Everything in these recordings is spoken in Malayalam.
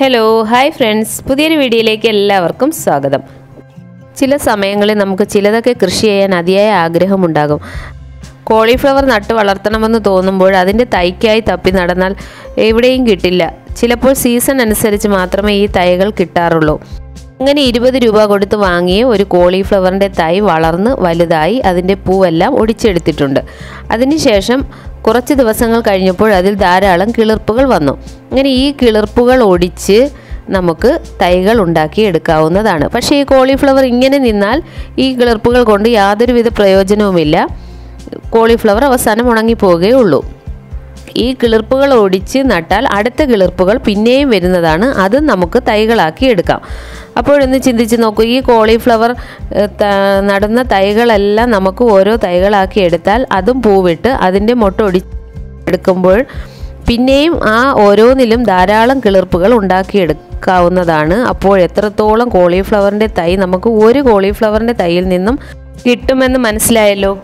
ഹലോ ഹായ് ഫ്രണ്ട്സ് പുതിയൊരു വീഡിയോയിലേക്ക് എല്ലാവർക്കും സ്വാഗതം ചില സമയങ്ങളിൽ നമുക്ക് ചിലതൊക്കെ കൃഷി ചെയ്യാൻ അതിയായ ആഗ്രഹമുണ്ടാകും കോളിഫ്ലവർ നട്ട് വളർത്തണമെന്ന് തോന്നുമ്പോൾ അതിൻ്റെ തൈക്കായി തപ്പി നടന്നാൽ എവിടെയും കിട്ടില്ല ചിലപ്പോൾ സീസൺ അനുസരിച്ച് മാത്രമേ ഈ തൈകൾ കിട്ടാറുള്ളൂ അങ്ങനെ ഇരുപത് രൂപ കൊടുത്ത് വാങ്ങിയ ഒരു കോളിഫ്ലവറിൻ്റെ തൈ വളർന്ന് വലുതായി അതിൻ്റെ പൂവെല്ലാം ഒടിച്ചെടുത്തിട്ടുണ്ട് അതിനുശേഷം കുറച്ച് ദിവസങ്ങൾ കഴിഞ്ഞപ്പോൾ അതിൽ ധാരാളം കിളിർപ്പുകൾ വന്നു അങ്ങനെ ഈ കിളിർപ്പുകൾ ഒടിച്ച് നമുക്ക് തൈകൾ ഉണ്ടാക്കി എടുക്കാവുന്നതാണ് പക്ഷേ ഈ കോളിഫ്ലവർ ഇങ്ങനെ നിന്നാൽ ഈ കിളിർപ്പുകൾ കൊണ്ട് യാതൊരുവിധ പ്രയോജനവുമില്ല കോളിഫ്ലവർ അവസാനം ഉണങ്ങിപ്പോവുകയുള്ളൂ ഈ കിളിർപ്പുകൾ ഒടിച്ച് നട്ടാൽ അടുത്ത കിളിർപ്പുകൾ പിന്നെയും വരുന്നതാണ് അത് നമുക്ക് തൈകളാക്കി എടുക്കാം അപ്പോഴൊന്ന് ചിന്തിച്ച് നോക്കൂ ഈ കോളിഫ്ലവർ ഏഹ്, ത- നടുന്ന തൈകളെല്ലാം നമുക്ക് ഓരോ തൈകളാക്കി എടുത്താൽ അതും പൂവിട്ട് അതിൻ്റെ മുട്ട ഒടി എടുക്കുമ്പോൾ പിന്നെയും ആ ഓരോന്നിലും ധാരാളം കിളിർപ്പുകൾ ഉണ്ടാക്കിയെടുക്കാവുന്നതാണ് അപ്പോൾ എത്രത്തോളം കോളിഫ്ലവറിൻ്റെ തൈ നമുക്ക് ഒരു കോളിഫ്ലവറിൻ്റെ തൈയിൽ നിന്നും കിട്ടുമെന്ന് മനസ്സിലായല്ലോ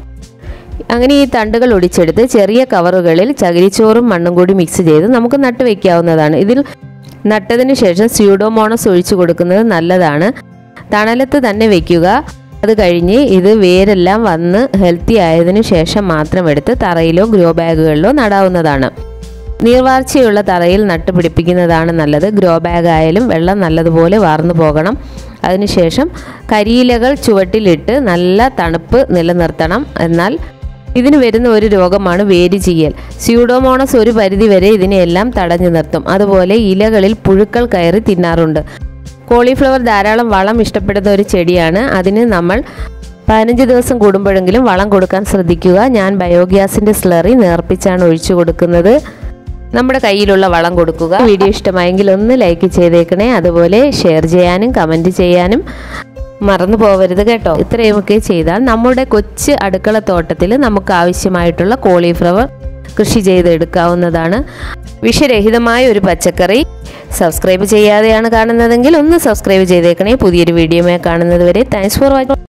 അങ്ങനെ ഈ തണ്ടുകൾ ഒടിച്ചെടുത്ത് ചെറിയ കവറുകളിൽ ചകിരിച്ചോറും മണ്ണും കൂടി മിക്സ് ചെയ്ത് നമുക്ക് നട്ട് വയ്ക്കാവുന്നതാണ് ഇതിൽ നട്ടതിന് ശേഷം സ്യൂഡോമോണസ് ഒഴിച്ചു കൊടുക്കുന്നത് നല്ലതാണ് തണലത്ത് തന്നെ വെക്കുക അത് കഴിഞ്ഞ് ഇത് വേരെല്ലാം വന്ന് ഹെൽത്തി ആയതിനു ശേഷം മാത്രം എടുത്ത് തറയിലോ ഗ്രോ ബാഗുകളിലോ നടാവുന്നതാണ് നീർവാർച്ചയുള്ള തറയിൽ നട്ട് പിടിപ്പിക്കുന്നതാണ് നല്ലത് ഗ്രോ ബാഗ് ആയാലും വെള്ളം നല്ലതുപോലെ വാർന്നു പോകണം അതിനുശേഷം കരിയിലകൾ ചുവട്ടിലിട്ട് നല്ല തണുപ്പ് നിലനിർത്തണം എന്നാൽ ഇതിന് വരുന്ന ഒരു രോഗമാണ് വേര് ചീയൽ സ്യൂഡോമോണസ് ഒരു പരിധിവരെ ഇതിനെയെല്ലാം തടഞ്ഞു നിർത്തും അതുപോലെ ഇലകളിൽ പുഴുക്കൾ കയറി തിന്നാറുണ്ട് കോളിഫ്ലവർ ധാരാളം വളം ഇഷ്ടപ്പെടുന്ന ഒരു ചെടിയാണ് അതിന് നമ്മൾ പതിനഞ്ച് ദിവസം കൂടുമ്പോഴെങ്കിലും വളം കൊടുക്കാൻ ശ്രദ്ധിക്കുക ഞാൻ ബയോഗ്യാസിൻ്റെ സ്ലറി നേർപ്പിച്ചാണ് ഒഴിച്ചു കൊടുക്കുന്നത് നമ്മുടെ കയ്യിലുള്ള വളം കൊടുക്കുക വീഡിയോ ഇഷ്ടമായെങ്കിൽ ഒന്ന് ലൈക്ക് ചെയ്തേക്കണേ അതുപോലെ ഷെയർ ചെയ്യാനും കമൻറ്റ് ചെയ്യാനും മറന്നു പോവരുത് കേട്ടോ ഇത്രയുമൊക്കെ ചെയ്താൽ നമ്മുടെ കൊച്ചു അടുക്കള തോട്ടത്തിൽ നമുക്ക് ആവശ്യമായിട്ടുള്ള കോളിഫ്ലവർ കൃഷി ചെയ്തെടുക്കാവുന്നതാണ് വിഷരഹിതമായ ഒരു പച്ചക്കറി സബ്സ്ക്രൈബ് ചെയ്യാതെയാണ് കാണുന്നതെങ്കിൽ ഒന്ന് സബ്സ്ക്രൈബ് ചെയ്തേക്കണേ പുതിയൊരു വീഡിയോമായി കാണുന്നത് വരെ താങ്ക്സ് ഫോർ വാച്ചിങ്